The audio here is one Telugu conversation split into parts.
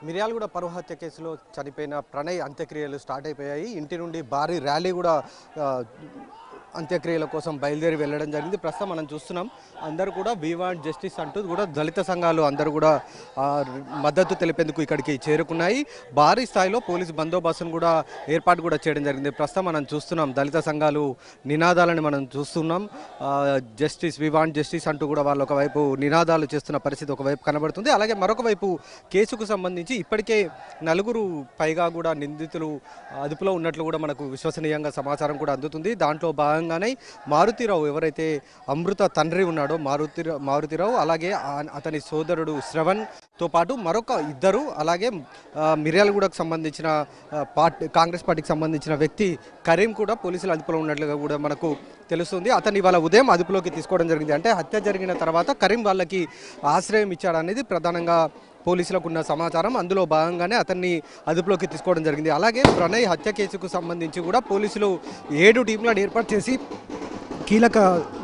మిర్యాలగూడ పరువు హత్య కేసులో చనిపోయిన ప్రణయ్ అంత్యక్రియలు స్టార్ట్ అయిపోయాయి ఇంటి నుండి భారీ ర్యాలీ కూడా ఆ, అంత్యక్రియల కోసం బయలుదేరి వెళ్ళడం జరిగింది ప్రస్తుతం మనం చూస్తున్నాం అందరూ కూడా వీ వాంట్ జస్టిస్ అంటూ కూడా దళిత సంఘాలు అందరూ కూడా ఆ, మద్దతు తెలిపేందుకు ఇక్కడికి చేరుకున్నాయి భారీ స్థాయిలో పోలీసు బందోబస్తును కూడా ఏర్పాటు కూడా చేయడం జరిగింది ప్రస్తుతం మనం చూస్తున్నాం దళిత సంఘాలు నినాదాలను మనం చూస్తున్నాం ఆ, జస్టిస్ వి వాంట్ జస్టిస్ అంటూ కూడా వాళ్ళు ఒకవైపు నినాదాలు చేస్తున్న పరిస్థితి ఒకవైపు కనబడుతుంది అలాగే మరొక వైపు కేసుకు సంబంధించి ఇప్పటికే నలుగురు పైగా కూడా నిందితులు అదుపులో ఉన్నట్లు కూడా మనకు విశ్వసనీయంగా సమాచారం కూడా అందుతుంది దాంట్లో భాగంగానే మారుతిరావు ఎవరైతే అమృత తండ్రి ఉన్నాడో మారుతి మారుతిరావు అలాగే ఆ- అతని సోదరుడు శ్రవణ్తో పాటు మరొక ఇద్దరు అలాగే ఆ, మిర్యాలగూడకు సంబంధించిన ఆ, పార్టీ కాంగ్రెస్ పార్టీకి సంబంధించిన వ్యక్తి కరీం కూడా పోలీసుల అదుపులో ఉన్నట్లుగా కూడా మనకు తెలుస్తుంది అతన్ని ఇవాళ ఉదయం అదుపులోకి తీసుకోవడం జరిగింది అంటే హత్య జరిగిన తర్వాత కరీం వాళ్ళకి ఆశ్రయం ఇచ్చాడనేది ప్రధానంగా పోలీసులకు ఉన్న సమాచారం అందులో భాగంగానే అతన్ని అదుపులోకి తీసుకోవడం జరిగింది అలాగే ప్రణయ్ హత్య కేసుకు సంబంధించి కూడా పోలీసులు ఏడు టీంలను ఏర్పాటు చేసి కీలక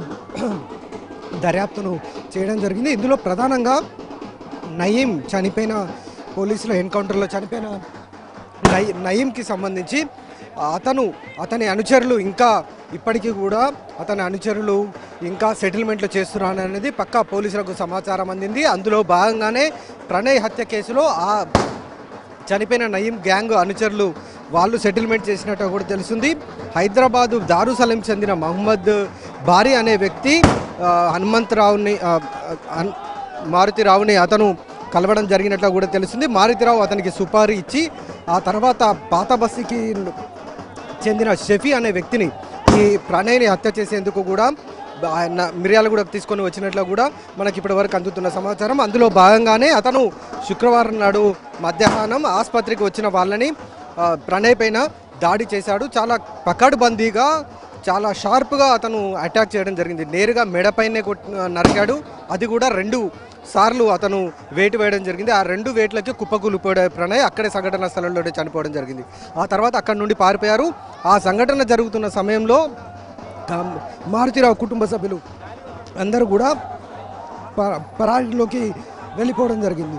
దర్యాప్తును చేయడం జరిగింది ఇందులో ప్రధానంగా నయీం చనిపోయిన పోలీసుల ఎన్కౌంటర్లో చనిపోయిన నయీ నయీంకి సంబంధించి అతను అతని అనుచరులు ఇంకా ఇప్పటికీ కూడా అతని అనుచరులు ఇంకా సెటిల్మెంట్లు చేస్తున్నారనేది పక్కా పోలీసులకు సమాచారం అందింది అందులో భాగంగానే ప్రణయ్ హత్య కేసులో ఆ చనిపోయిన నయీం గ్యాంగ్ అనుచరులు వాళ్ళు సెటిల్మెంట్ చేసినట్టు కూడా తెలుస్తుంది హైదరాబాదు దారుసలం చెందిన మహమ్మద్ బారి అనే వ్యక్తి ఆ, హనుమంతరావుని ఆ, హన్- మారుతిరావుని అతను కలవడం జరిగినట్లు కూడా తెలుస్తుంది మారుతిరావు అతనికి సుపారీ ఇచ్చి ఆ తర్వాత పాత బస్సుకి చెందిన షఫీ అనే వ్యక్తిని ఈ ప్రణయ్ని హత్య చేసేందుకు కూడా ఆయన మిర్యాలగూడకు తీసుకొని వచ్చినట్లు కూడా మనకి ఇప్పటి వరకు అందుతున్న సమాచారం అందులో భాగంగానే అతను శుక్రవారం నాడు మధ్యాహ్నం ఆసుపత్రికి వచ్చిన వాళ్ళని ఆ, ప్రణయ్ పైన దాడి చేశాడు చాలా పకడ్బందీగా చాలా షార్ప్గా అతను అటాక్ చేయడం జరిగింది నేరుగా మెడపైనే కొట్ నరికాడు అది కూడా రెండు సార్లు అతను వేటు వేయడం జరిగింది ఆ రెండు వేట్లకి కుప్పకూలిపోయాడు ప్రణయ్ అక్కడే సంఘటన స్థలంలోనే చనిపోవడం జరిగింది ఆ తర్వాత అక్కడి నుండి పారిపోయారు ఆ సంఘటన జరుగుతున్న సమయంలో ఆ, మారుతిరావు కుటుంబ సభ్యులు అందరూ కూడా ప- పరారీలోకి వెళ్ళిపోవడం జరిగింది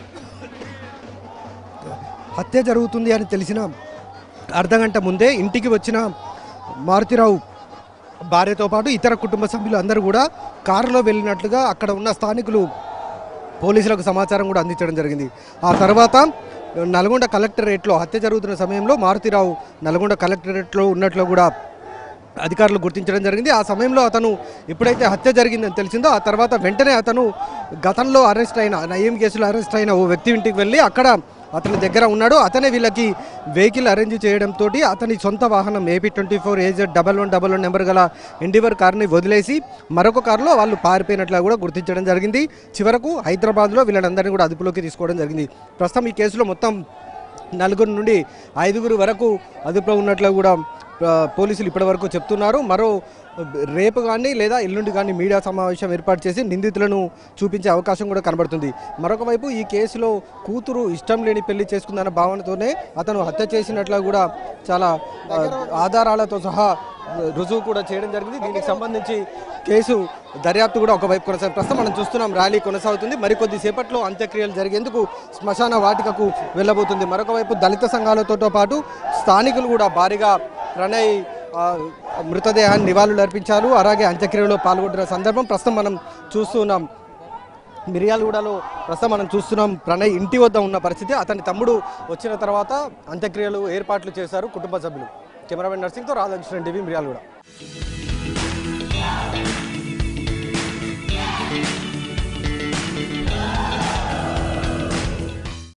హత్య జరుగుతుంది అని తెలిసిన అర్ధగంట ముందే ఇంటికి వచ్చిన మారుతిరావు భార్యతో పాటు ఇతర కుటుంబ సభ్యులు అందరూ కూడా కారులో వెళ్ళినట్లుగా అక్కడ ఉన్న స్థానికులు పోలీసులకు సమాచారం కూడా అందించడం జరిగింది ఆ తర్వాత నల్గొండ కలెక్టరేట్లో హత్య జరుగుతున్న సమయంలో మారుతిరావు నల్గొండ కలెక్టరేట్లో ఉన్నట్లు కూడా అధికారులు గుర్తించడం జరిగింది ఆ సమయంలో అతను ఎప్పుడైతే హత్య జరిగిందని తెలిసిందో ఆ తర్వాత వెంటనే అతను గతంలో అరెస్ట్ అయిన నయీం కేసులో అరెస్ట్ అయిన ఓ వ్యక్తి ఇంటికి వెళ్ళి అక్కడ అతని దగ్గర ఉన్నాడు అతనే వీళ్ళకి వెహికల్ అరేంజ్ చేయడంతో అతని సొంత వాహనం AP twenty four H double one double one number గల ఎండివర్ కార్ని వదిలేసి మరొక కారులో వాళ్ళు పారిపోయినట్లు కూడా గుర్తించడం జరిగింది చివరకు హైదరాబాద్లో వీళ్ళందరినీ కూడా అదుపులోకి తీసుకోవడం జరిగింది ప్రస్తుతం ఈ కేసులో మొత్తం నలుగురు నుండి ఐదుగురు వరకు అదుపులో ఉన్నట్లు కూడా ఆ, పోలీసులు ఇప్పటివరకు చెప్తున్నారు మరో రేపు కానీ లేదా ఎల్లుండి కానీ మీడియా సమావేశం ఏర్పాటు చేసి నిందితులను చూపించే అవకాశం కూడా కనబడుతుంది మరొక వైపు ఈ కేసులో కూతురు ఇష్టం లేని పెళ్లి చేసుకుందన్న భావనతోనే అతను హత్య చేసినట్లు కూడా చాలా ఆ, ఆధారాలతో సహా రుజువు కూడా చేయడం జరిగింది దీనికి సంబంధించి కేసు దర్యాప్తు కూడా ఒకవైపు కొనసాగు ప్రస్తుతం మనం చూస్తున్నాం ర్యాలీ కొనసాగుతుంది మరికొద్ది సేపట్లో అంత్యక్రియలు జరిగేందుకు శ్మశాన వాటికకు వెళ్ళబోతుంది మరొక వైపు దళిత సంఘాలతో పాటు స్థానికులు కూడా భారీగా ప్రణయ్ ఆ, మృతదేహాన్ని నివాళులు అర్పించారు అలాగే అంత్యక్రియలో పాల్గొంటున్న సందర్భం ప్రస్తుతం మనం చూస్తున్నాం మిర్యాలగూడలో ప్రస్తుతం మనం చూస్తున్నాం ప్రణయ్ ఇంటి వద్ద ఉన్న పరిస్థితి అతని తమ్ముడు వచ్చిన తర్వాత అంత్యక్రియలు ఏర్పాట్లు చేశారు కుటుంబ సభ్యులు కెమెరామెన్ నర్సింగ్తో రాధాకృష్ణ టీవీ మిర్యాలగూడ